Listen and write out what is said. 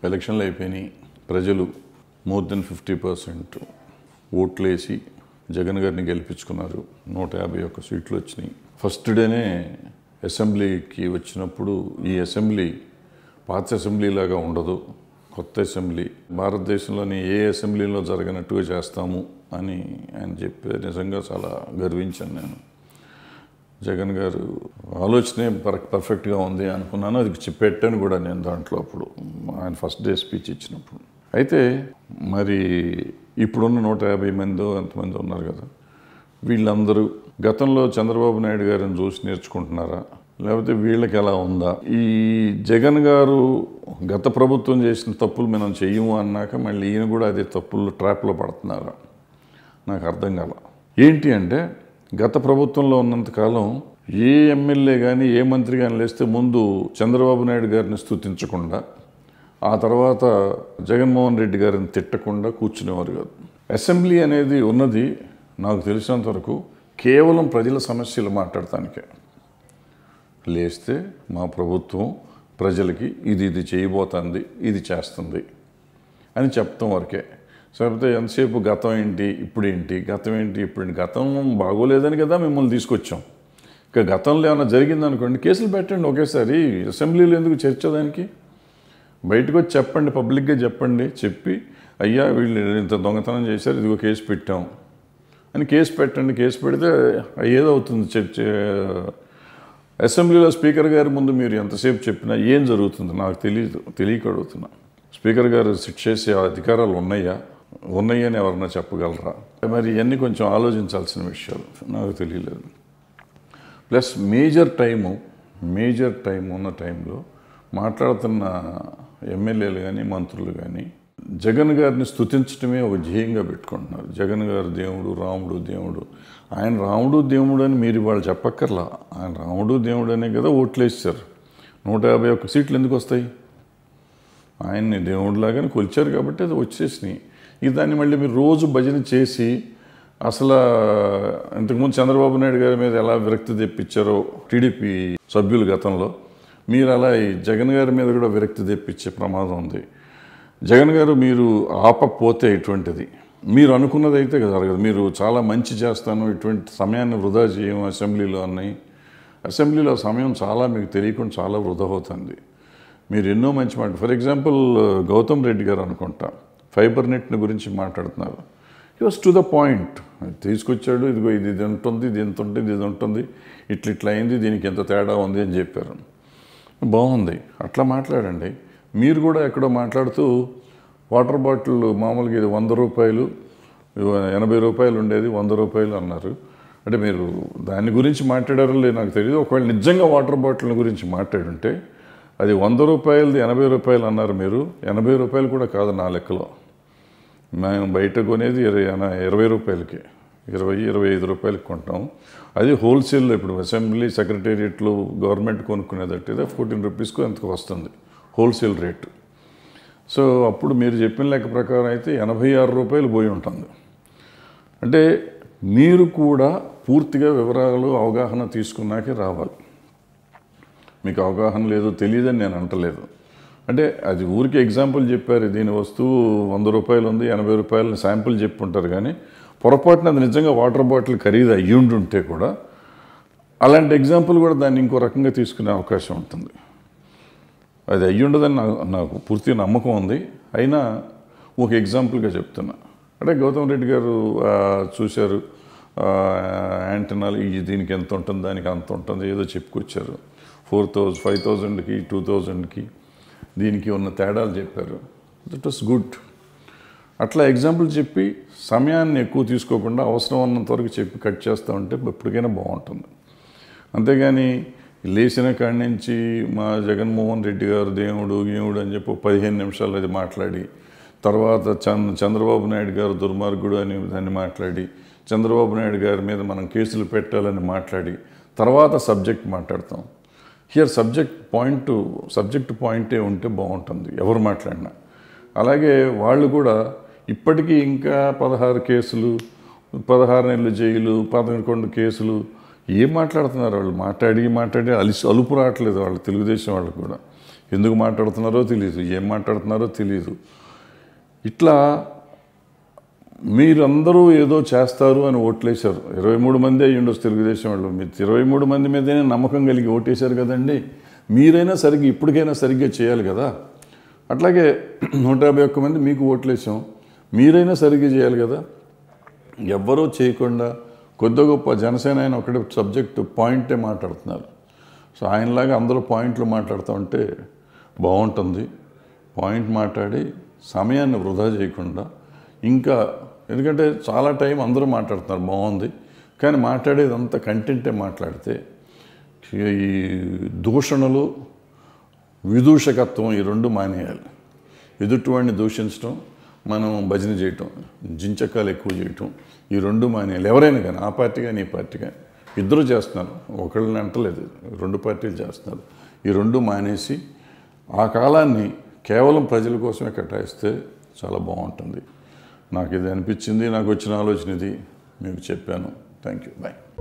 ఎలక్షన్లు అయిపోయినాయి ప్రజలు మోర్ దెన్ ఫిఫ్టీ పర్సెంట్ ఓట్లేసి జగన్ గారిని గెలిపించుకున్నారు నూట యాభై ఒక్క సీట్లు వచ్చినాయి ఫస్ట్ డేనే అసెంబ్లీకి వచ్చినప్పుడు ఈ అసెంబ్లీ పాత అసెంబ్లీ లాగా ఉండదు కొత్త అసెంబ్లీ భారతదేశంలోని ఏ అసెంబ్లీలో జరగనట్టుగా చేస్తాము అని ఆయన చెప్పే నిజంగా చాలా గర్వించాను నేను జగన్ గారు ఆలోచనే పర్- పర్ఫెక్ట్గా ఉంది అనుకున్నాను అది చెప్పి పెట్టాను కూడా నేను దాంట్లో అప్పుడు ఆయన ఫస్ట్ డే స్పీచ్ ఇచ్చినప్పుడు అయితే మరి ఇప్పుడున్న నూట యాభై మంది ఎంతమంది ఉన్నారు కదా వీళ్ళందరూ గతంలో చంద్రబాబు నాయుడు గారిని చూసి నేర్చుకుంటున్నారా లేకపోతే వీళ్ళకి ఎలా ఉందా ఈ జగన్ గారు గత ప్రభుత్వం చేసిన తప్పులు మనం చెయ్యము అన్నాక మళ్ళీ ఈయన కూడా అదే తప్పులు ట్రాప్లో పడుతున్నారా నాకు అర్థం కాల ఏంటి అంటే గత ప్రభుత్వంలో ఉన్నంతకాలం ఏ ఎమ్మెల్యే కానీ ఏ మంత్రి కానీ లేస్తే ముందు చంద్రబాబు నాయుడు గారిని స్తుతించకుండా ఆ తర్వాత జగన్మోహన్ రెడ్డి గారిని తిట్టకుండా కూర్చునేవారు కాదు అసెంబ్లీ అనేది ఉన్నది నాకు తెలిసినంత వరకు కేవలం ప్రజల సమస్యలు మాట్లాడటానికే లేస్తే మా ప్రభుత్వం ప్రజలకి ఇది ఇది చేయబోతుంది ఇది చేస్తుంది అని చెప్తాం వరకే లేకపోతే ఎంతసేపు గతం ఏంటి ఇప్పుడు ఏంటి గతం ఏంటి ఇప్పుడు ఏంటి గతం బాగోలేదని కదా మిమ్మల్ని తీసుకొచ్చాం ఇక గతంలో ఏమైనా జరిగిందనుకోండి కేసులు పెట్టండి ఒకేసారి అసెంబ్లీలో ఎందుకు చర్చ దానికి బయటకు వచ్చి చెప్పండి పబ్లిక్గా చెప్పండి చెప్పి అయ్యా వీళ్ళు ఇంత దొంగతనం చేశారు ఇదిగో కేసు పెట్టాం అని కేసు పెట్టండి కేసు పెడితే ఏదో అవుతుంది చర్చ అసెంబ్లీలో స్పీకర్ గారి ముందు మీరు ఎంతసేపు చెప్పినా ఏం జరుగుతుంది నాకు తెలియదు తెలియక అడుగుతున్నా స్పీకర్ గారు సిట్ చేసే అధికారాలు ఉన్నాయా ఉన్నాయని ఎవరన్నా చెప్పగలరా మరి ఇవన్నీ కొంచెం ఆలోచించాల్సిన విషయాలు నాకు తెలియలేదు plus major time major time ఉన్న టైంలో మాట్లాడుతున్న ఎమ్మెల్యేలు కానీ మంత్రులు కానీ జగన్ గారిని స్తుతించడమే ఒక ధ్యేయంగా పెట్టుకుంటున్నారు జగన్ గారు దేవుడు రాముడు దేవుడు ఆయన రాముడు దేవుడు అని మీరు వాళ్ళు చెప్పక్కర్లా ఆయన రాముడు దేవుడు అనే కదా ఓట్లేసారు నూట యాభై ఒక్క సీట్లు ఎందుకు వస్తాయి ఆయన్ని దేవుడిలాగానే కొలిచారు కాబట్టి అది వచ్చేసినాయి ఇక దాన్ని మళ్ళీ మీరు రోజు భజన చేసి అసలు ఇంతకుముందు చంద్రబాబు నాయుడు గారి మీద ఎలా విరక్తి తెప్పించారో టీడీపీ సభ్యులు గతంలో మీరు అలా ఈ జగన్ గారి మీద కూడా విరక్తి తెప్పించే ప్రమాదం ఉంది జగన్ గారు మీరు ఆపకపోతే ఇటువంటిది మీరు అనుకున్నది అయితే జరగదు మీరు చాలా మంచి చేస్తాను ఇటువంటి సమయాన్ని వృధా చేయం అసెంబ్లీలో అన్నాయి అసెంబ్లీలో సమయం చాలా మీకు తెలియకుండా చాలా వృధా అవుతుంది మీరు ఎన్నో మంచి మాట ఫర్ ఎగ్జాంపుల్ గౌతమ్ రెడ్డి గారు అనుకుంటా ఫైబర్ నెట్ని గురించి మాట్లాడుతున్నారు he was to the point తీసుకొచ్చాడు ఇదిగో ఇది ఇది ఉంటుంది ఇది ఎంత ఉంటుంది ఇది ఉంటుంది ఇట్లా ఇట్లా అయింది దీనికి ఎంత తేడా ఉంది అని చెప్పారు బాగుంది అట్లా మాట్లాడండి మీరు కూడా ఎక్కడో మాట్లాడుతూ వాటర్ బాటిల్ మామూలుగా ఇది వంద రూపాయలు ఎనభై రూపాయలు ఉండేది వంద రూపాయలు అన్నారు అంటే మీరు దాని గురించి మాట్లాడారో లేదు నాకు తెలియదు ఒకవేళ నిజంగా వాటర్ బాటిల్ గురించి మాట్లాడుంటే అది వంద రూపాయలది ఎనభై రూపాయలు అన్నారు మీరు ఎనభై రూపాయలు కూడా కాదు నా లెక్కలో మేము బయట కొనేది ఇరవై ఎన- ఇరవై రూపాయలకి ఇరవై ఇరవై ఐదు రూపాయలకి కొంటాం అది హోల్సేల్ ఇప్పుడు అసెంబ్లీ సెక్రటేరియట్లో గవర్నమెంట్ కొనుక్కునేదట్టు ఫోర్టీన్ రూపీస్కు ఎంతకు వస్తుంది హోల్సేల్ రేటు సో అప్పుడు మీరు చెప్పిన లెక్క ప్రకారం అయితే ఎనభై ఆరు రూపాయలు పోయి ఉంటుంది అంటే మీరు కూడా పూర్తిగా వివరాలు అవగాహన తీసుకున్నాకే రావాలి మీకు అవగాహన లేదు తెలియదని నేను అంటలేదు అంటే అది ఊరికి ఎగ్జాంపుల్ చెప్పారు దీని వస్తువు వంద రూపాయలు ఉంది ఎనభై రూపాయలు శాంపుల్ చెప్పుంటారు కానీ పొరపాటున అది నిజంగా వాటర్ బాటిల్ ఖరీదు అయ్యుండి ఉంటే కూడా అలాంటి ఎగ్జాంపుల్ కూడా దాన్ని ఇంకో రకంగా తీసుకునే అవకాశం ఉంటుంది అది అయ్యుండదని నాకు నాకు పూర్తి నమ్మకం ఉంది అయినా ఒక ఎగ్జాంపుల్గా చెప్తున్నా అంటే గౌతమ్ రెడ్డి గారు ఆ, చూశారు ఆ, యాంటనాలు ఈ దీనికి ఎంత ఉంటుంది దానికి అంత ఉంటుంది ఏదో చెప్పుకొచ్చారు ఫోర్ థౌజండ్ ఫైవ్ థౌజండ్కి టూ థౌజండ్కి దీనికి ఉన్న తేడాలు చెప్పారు దట్ వాస్ గుడ్ అట్లా ఎగ్జాంపుల్ చెప్పి సమయాన్ని ఎక్కువ తీసుకోకుండా అవసరం ఉన్నంత వరకు చెప్పి కట్ చేస్తూ ఉంటే ఎప్పటికైనా బాగుంటుంది అంతేగాని లేచిన కాడి నుంచి మా జగన్మోహన్ రెడ్డి గారు దేవుడు గేవుడు అని చెప్పి ఒక పదిహేను నిమిషాలు అది మాట్లాడి తర్వాత చంద్ర చంద్రబాబు నాయుడు గారు దుర్మార్గుడు అని దాన్ని మాట్లాడి చంద్రబాబు నాయుడు గారి మీద మనం కేసులు పెట్టాలని మాట్లాడి తర్వాత సబ్జెక్ట్ మాట్లాడతాం హియర్ సబ్జెక్ట్ పాయింట్ సబ్జెక్ట్ పాయింటే ఉంటే బాగుంటుంది ఎవరు మాట్లాడినా అలాగే వాళ్ళు కూడా ఇప్పటికీ ఇంకా పదహారు కేసులు పదహారు నెలలు జైలు పదకొండు కేసులు ఏం మాట్లాడుతున్నారు వాళ్ళు మాట్లాడి మాట్లాడి అలిసి అలుపు రావట్లేదు వాళ్ళు తెలుగుదేశం వాళ్ళు కూడా ఎందుకు మాట్లాడుతున్నారో తెలియదు ఏం మాట్లాడుతున్నారో తెలియదు ఇట్లా మీరందరూ ఏదో చేస్తారు అని ఓట్లేశారు ఇరవై మూడు మంది అయ్యి ఉండొచ్చు తెలుగుదేశం వాళ్ళు మీరు ఇరవై మూడు మంది మీదనే నమ్మకం కలిగి ఓటేశారు కదండి మీరైనా సరిగ్గా ఇప్పటికైనా సరిగ్గా చేయాలి కదా అట్లాగే నూట యాభై ఒక్క మంది మీకు ఓట్లేసాం మీరైనా సరిగ్గా చేయాలి కదా ఎవ్వరూ చేయకుండా కొద్ది గొప్ప జనసేన ఆయన ఒకటి సబ్జెక్టు పాయింటే మాట్లాడుతున్నారు సో ఆయనలాగా అందరూ పాయింట్లు మాట్లాడుతూ ఉంటే బాగుంటుంది పాయింట్ మాట్లాడి సమయాన్ని వృధా చేయకుండా ఇంకా ఎందుకంటే చాలా టైం అందరూ మాట్లాడుతున్నారు బాగుంది కానీ మాట్లాడేది అంత కంటెంటే మాట్లాడితే ఈ దూషణలు విదూషకత్వం ఈ రెండు మానేయాలి ఎదుటివాడిని దూషించడం మనం భజన చేయటం జించకాలు ఎక్కువ చేయటం ఈ రెండు మానేయాలి ఎవరైనా కానీ ఆ పార్టీ కానీ ఈ పార్టీ కానీ ఇద్దరు చేస్తున్నారు ఒకళ్ళని అంటలేదు రెండు పార్టీలు చేస్తున్నారు ఈ రెండు మానేసి ఆ కాలాన్ని కేవలం ప్రజల కోసమే కేటాయిస్తే చాలా బాగుంటుంది నాకు ఇది అనిపించింది నాకు వచ్చిన ఆలోచన ఇది మీకు చెప్పాను థ్యాంక్ యూ బాయ్